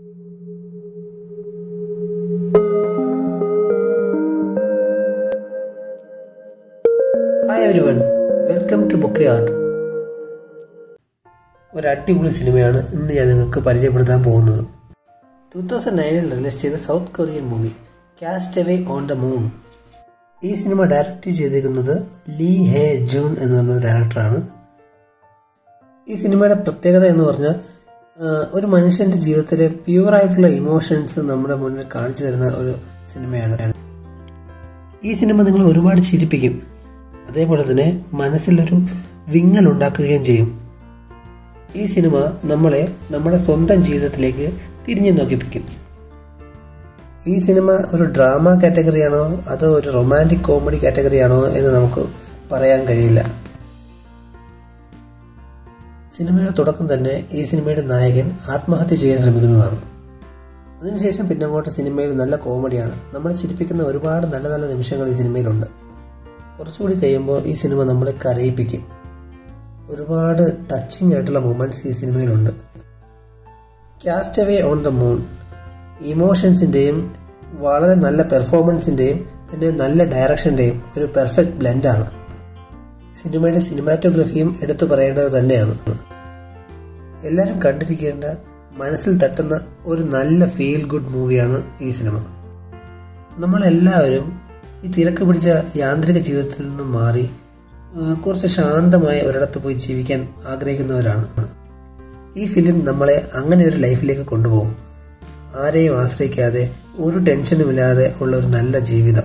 hi everyone welcome to book art ഒരു അടിപൊളി സിനിമയാണ് ഇന്ന് ഞാൻ നിങ്ങൾക്ക് പരിചയപ്പെടുത്താൻ പോകുന്നത് ടൂ തൗസൻഡ് നയനിൽ റിലീസ് ചെയ്ത south Korean movie cast away on the moon ഈ സിനിമ ഡയറക്റ്റ് ചെയ്തിരിക്കുന്നത് ലീ ഹേ ജൂൺ എന്ന് പറഞ്ഞ ഡയറക്ടറാണ് ഈ സിനിമയുടെ പ്രത്യേകത എന്ന് പറഞ്ഞാൽ ആ, ഒരു മനുഷ്യന്റെ ജീവിതത്തിലെ പ്യുവറായിട്ടുള്ള ഇമോഷൻസ് നമ്മുടെ മുന്നിൽ കാണിച്ചു തരുന്ന ഒരു സിനിമയാണ് ഈ സിനിമ നിങ്ങൾ ഒരുപാട് ചിരിപ്പിക്കും അതേപോലെ തന്നെ മനസ്സിലൊരു വിങ്ങൽ ഉണ്ടാക്കുകയും ചെയ്യും ഈ സിനിമ നമ്മളെ നമ്മുടെ സ്വന്തം ജീവിതത്തിലേക്ക് തിരിഞ്ഞു നോക്കിപ്പിക്കും ഈ സിനിമ ഒരു ഡ്രാമ കാറ്റഗറിയാണോ അതോ ഒരു റൊമാൻറ്റിക് കോമഡി കാറ്റഗറിയാണോ എന്ന് നമുക്ക് പറയാൻ കഴിയില്ല സിനിമയുടെ തുടക്കം തന്നെ ഈ സിനിമയുടെ നായകൻ ആത്മഹത്യ ചെയ്യാൻ ശ്രമിക്കുന്നതാണ് അതിനുശേഷം പിന്നെ അങ്ങോട്ട് സിനിമയിൽ നല്ല കോമഡിയാണ് നമ്മളെ ചിരിപ്പിക്കുന്ന ഒരുപാട് നല്ല നല്ല നിമിഷങ്ങൾ ഈ സിനിമയിലുണ്ട് കുറച്ചുകൂടി കഴിയുമ്പോൾ ഈ സിനിമ നമ്മളെ കരയിപ്പിക്കും ഒരുപാട് ടച്ചിങ് ആയിട്ടുള്ള മൊമെന്റ്സ് ഈ സിനിമയിലുണ്ട് cast away on the moon ഇമോഷൻസിൻ്റെയും വളരെ നല്ല പെർഫോമൻസിൻ്റെയും പിന്നെ നല്ല ഡയറക്ഷൻ്റെയും ഒരു പെർഫെക്റ്റ് ബ്ലെൻഡാണ് സിനിമയുടെ സിനിമാറ്റോഗ്രഫിയും എടുത്തു പറയേണ്ടത് തന്നെയാണ് എല്ലാവരും കണ്ടിരിക്കേണ്ട മനസ്സിൽ തട്ടുന്ന ഒരു നല്ല ഫീൽ ഗുഡ് മൂവിയാണ് ഈ സിനിമ നമ്മളെല്ലാവരും ഈ തിരക്ക് പിടിച്ച യാന്ത്രിക ജീവിതത്തിൽ നിന്നും മാറി ആ, കുറച്ച് ശാന്തമായ ഒരിടത്ത് പോയി ജീവിക്കാൻ ആഗ്രഹിക്കുന്നവരാണ് ഈ ഫിലിം നമ്മളെ അങ്ങനെ ഒരു ലൈഫിലേക്ക് കൊണ്ടുപോകും ആരെയും ആശ്രയിക്കാതെ ഒരു ടെൻഷനുമില്ലാതെ ഉള്ള ഒരു നല്ല ജീവിതം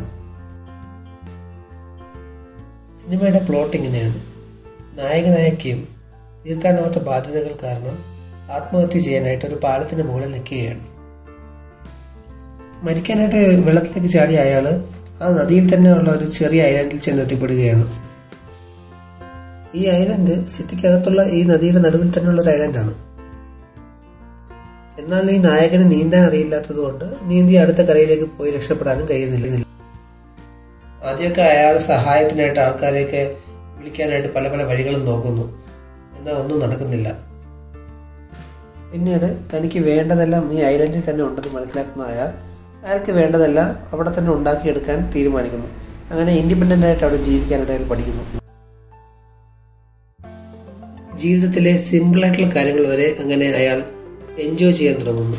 സിനിമയുടെ പ്ലോട്ട് ഇങ്ങനെയാണ് നായകനായ കിം തീർക്കാനാവാത്ത ബാധ്യതകൾ കാരണം ആത്മഹത്യ ചെയ്യാനായിട്ട് ഒരു പാലത്തിന് മുകളിൽ നിൽക്കുകയാണ് മരിക്കാനായിട്ട് വെള്ളത്തിലേക്ക് ചാടിയ അയാൾ ആ നദിയിൽ തന്നെയുള്ള ഒരു ചെറിയ ഐലൻഡിൽ ചെന്നെത്തിപ്പെടുകയാണ് ഈ ഐലൻഡ് സിറ്റിക്കകത്തുള്ള ഈ നദിയുടെ നടുവിൽ തന്നെയുള്ള ഒരു ഐലൻഡാണ് എന്നാൽ ഈ നായകന് നീന്താൻ അറിയില്ലാത്തത് കൊണ്ട് നീന്തി അടുത്ത കരയിലേക്ക് പോയി രക്ഷപ്പെടാനും കഴിയുന്നില്ല ആദ്യമൊക്കെ അയാൾ സഹായത്തിനായിട്ട് ആൾക്കാരെയൊക്കെ വിളിക്കാനായിട്ട് പല പല വഴികളും നോക്കുന്നു എന്നാൽ ഒന്നും നടക്കുന്നില്ല പിന്നീട് തനിക്ക് വേണ്ടതെല്ലാം ഈ ഐലൻഡിൽ തന്നെ ഉണ്ടെന്ന് മനസ്സിലാക്കുന്ന അയാൾ അയാൾക്ക് വേണ്ടതെല്ലാം അവിടെ തന്നെ ഉണ്ടാക്കിയെടുക്കാൻ തീരുമാനിക്കുന്നു അങ്ങനെ ഇൻഡിപെൻഡൻ്റ് ആയിട്ട് അവിടെ ജീവിക്കാനായിട്ട് അയാൾ പഠിക്കുന്നു ജീവിതത്തിലെ സിമ്പിളായിട്ടുള്ള കാര്യങ്ങൾ വരെ അങ്ങനെ അയാൾ എൻജോയ് ചെയ്യാൻ തുടങ്ങുന്നു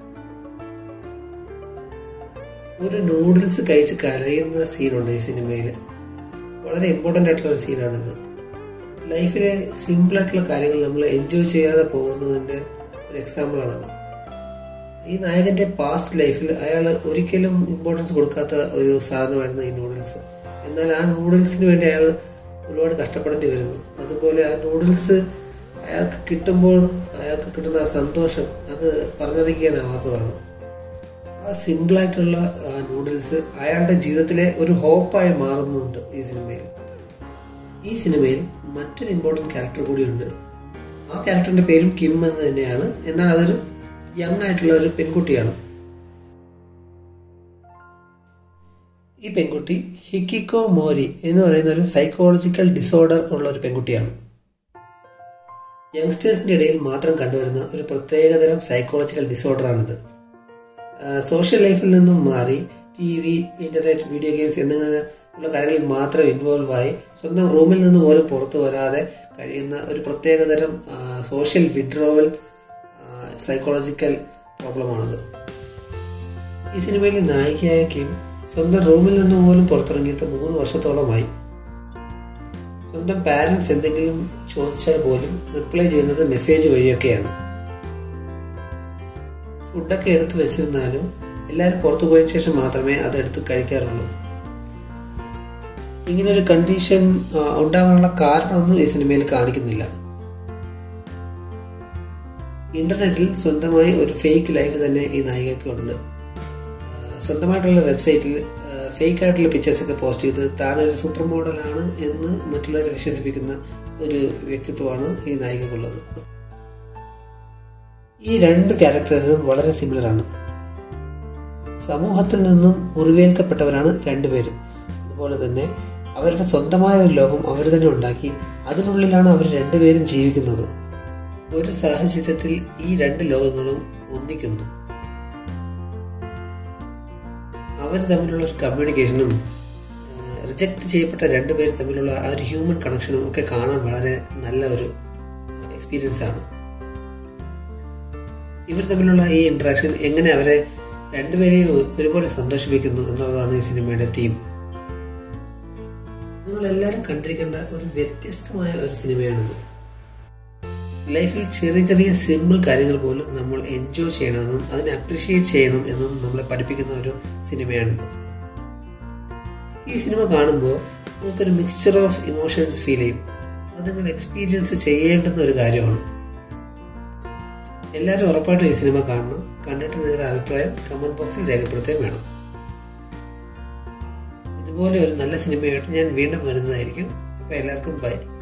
ഒരു നൂഡിൽസ് കഴിച്ച് കരയുന്ന സീനുണ്ട് ഈ സിനിമയിൽ വളരെ ഇമ്പോർട്ടൻ്റ് ആയിട്ടുള്ള ഒരു സീനാണിത് ലൈഫിലെ സിമ്പിളായിട്ടുള്ള കാര്യങ്ങൾ നമ്മൾ എൻജോയ് ചെയ്യാതെ പോകുന്നതിൻ്റെ ഒരു എക്സാമ്പിളാണത് ഈ നായകൻ്റെ പാസ്റ്റ് ലൈഫിൽ അയാൾ ഒരിക്കലും ഇമ്പോർട്ടൻസ് കൊടുക്കാത്ത ഒരു സാധനമായിരുന്നു ഈ നൂഡിൽസ് എന്നാൽ ആ നൂഡിൽസിന് വേണ്ടി അയാൾ ഒരുപാട് കഷ്ടപ്പെടേണ്ടി വരുന്നു അതുപോലെ ആ നൂഡിൽസ് അയാൾക്ക് കിട്ടുമ്പോൾ അയാൾക്ക് കിട്ടുന്ന ആ സന്തോഷം അത് പറഞ്ഞറിയിക്കാനാവാത്തതാണ് ആ സിമ്പിളായിട്ടുള്ള നൂഡിൽസ് അയാളുടെ ജീവിതത്തിലെ ഒരു ഹോപ്പായി മാറുന്നുണ്ട് ഈ സിനിമയിൽ ഈ സിനിമയിൽ മറ്റൊരു ഇമ്പോർട്ടൻറ്റ് ക്യാരക്ടർ കൂടിയുണ്ട് ആ ക്യാരക്ടറിന്റെ പേരും കിം എന്ന് തന്നെയാണ് എന്നാൽ അതൊരു യങ് ആയിട്ടുള്ള ഒരു പെൺകുട്ടിയാണ് ഈ പെൺകുട്ടി ഹിക്കിക്കോ മോരി എന്ന് പറയുന്ന ഒരു സൈക്കോളജിക്കൽ ഡിസോർഡർ ഉള്ള ഒരു പെൺകുട്ടിയാണ് യങ്സ്റ്റേഴ്സിന്റെ ഇടയിൽ മാത്രം കണ്ടുവരുന്ന ഒരു പ്രത്യേകതരം സൈക്കോളജിക്കൽ ഡിസോർഡറാണിത് സോഷ്യൽ ലൈഫിൽ നിന്നും മാറി T V internet video games എന്നിങ്ങനെ ഉള്ള കാര്യങ്ങളിൽ മാത്രം ഇൻവോൾവ് ആയി സ്വന്തം റൂമിൽ നിന്ന് പോലും പുറത്തു വരാതെ കഴിയുന്ന ഒരു പ്രത്യേകതരം സോഷ്യൽ വിഡ്രോവൽ സൈക്കോളജിക്കൽ പ്രോബ്ലമാണത് ഈ സിനിമയിലെ നായികയായ കിം സ്വന്തം റൂമിൽ നിന്ന് പോലും പുറത്തിറങ്ങിയിട്ട് മൂന്ന് വർഷത്തോളമായി സ്വന്തം പാരൻസ് എന്തെങ്കിലും ചോദിച്ചാൽ പോലും റിപ്ലൈ ചെയ്യുന്നത് മെസ്സേജ് വഴിയൊക്കെയാണ് ഫുഡൊക്കെ എടുത്തു വെച്ചിരുന്നാലും എല്ലാവരും പുറത്തു പോയതിനു ശേഷം മാത്രമേ അത് എടുത്ത് കഴിക്കാറുള്ളൂ ഇങ്ങനെ ഒരു കണ്ടീഷൻ ഉണ്ടാവാനുള്ള കാരണമൊന്നും ഈ സിനിമയിൽ കാണിക്കുന്നില്ല ഇന്റർനെറ്റിൽ സ്വന്തമായി ഒരു ഫേക്ക് ലൈഫ് തന്നെ ഈ നായികയ്ക്ക് ഉണ്ട് സ്വന്തമായിട്ടുള്ള വെബ്സൈറ്റിൽ ഫേക്ക് ആയിട്ടുള്ള പിക്ചേഴ്സ് ഒക്കെ പോസ്റ്റ് ചെയ്ത് താനൊരു സൂപ്പർ മോഡലാണ് എന്ന് മറ്റുള്ളവരെ വിശ്വസിപ്പിക്കുന്ന ഒരു വ്യക്തിത്വമാണ് ഈ നായികക്കുള്ളത് ഈ രണ്ട് ക്യാരക്ടേഴ്സും വളരെ സിമിലർ ആണ് സമൂഹത്തിൽ നിന്നും മുറിവേൽക്കപ്പെട്ടവരാണ് രണ്ടുപേരും അതുപോലെ തന്നെ അവരുടെ സ്വന്തമായ ഒരു ലോകം അവർ തന്നെ ഉണ്ടാക്കി അതിനുള്ളിലാണ് അവർ രണ്ടുപേരും ജീവിക്കുന്നത് ഒരു സാഹചര്യത്തിൽ ഈ രണ്ട് ലോകങ്ങളും ഒന്നിക്കുന്നു അവർ തമ്മിലുള്ള ഒരു കമ്മ്യൂണിക്കേഷനും റിജക്റ്റ് ചെയ്യപ്പെട്ട രണ്ടുപേർ തമ്മിലുള്ള ആ ഒരു ഹ്യൂമൻ കണക്ഷനും ഒക്കെ കാണാൻ വളരെ നല്ല ഒരു എക്സ്പീരിയൻസ് ആണ് ഇവർ തമ്മിലുള്ള ഈ ഇൻട്രാക്ഷൻ എങ്ങനെ അവരെ രണ്ടുപേരെയും ഒരുപോലെ സന്തോഷിപ്പിക്കുന്നു എന്നുള്ളതാണ് ഈ സിനിമയുടെ തീം നിങ്ങൾ എല്ലാവരും കണ്ടിരിക്കേണ്ട ഒരു വ്യത്യസ്തമായ ഒരു സിനിമയാണിത് ലൈഫിൽ ചെറിയ ചെറിയ സിമ്പിൾ കാര്യങ്ങൾ പോലും നമ്മൾ എൻജോയ് ചെയ്യണമെന്നും അതിനെ അപ്രിഷിയേറ്റ് ചെയ്യണം എന്നും നമ്മളെ പഠിപ്പിക്കുന്ന ഒരു സിനിമയാണിത് ഈ സിനിമ കാണുമ്പോൾ നമുക്കൊരു മിക്സ്ചർ ഓഫ് ഇമോഷൻസ് ഫീൽ ചെയ്യും അത് നിങ്ങൾ എക്സ്പീരിയൻസ് ചെയ്യേണ്ടുന്ന ഒരു കാര്യമാണ് എല്ലാവരും ഉറപ്പായിട്ടും ഈ സിനിമ കാണണം കണ്ടിട്ട് നിങ്ങളുടെ അഭിപ്രായം കമന്റ് ബോക്സിൽ രേഖപ്പെടുത്തുകയും വേണം ഇതുപോലെ ഒരു നല്ല സിനിമയായിട്ട് ഞാൻ വീണ്ടും വരുന്നതായിരിക്കും അപ്പോൾ എല്ലാവർക്കും ബൈ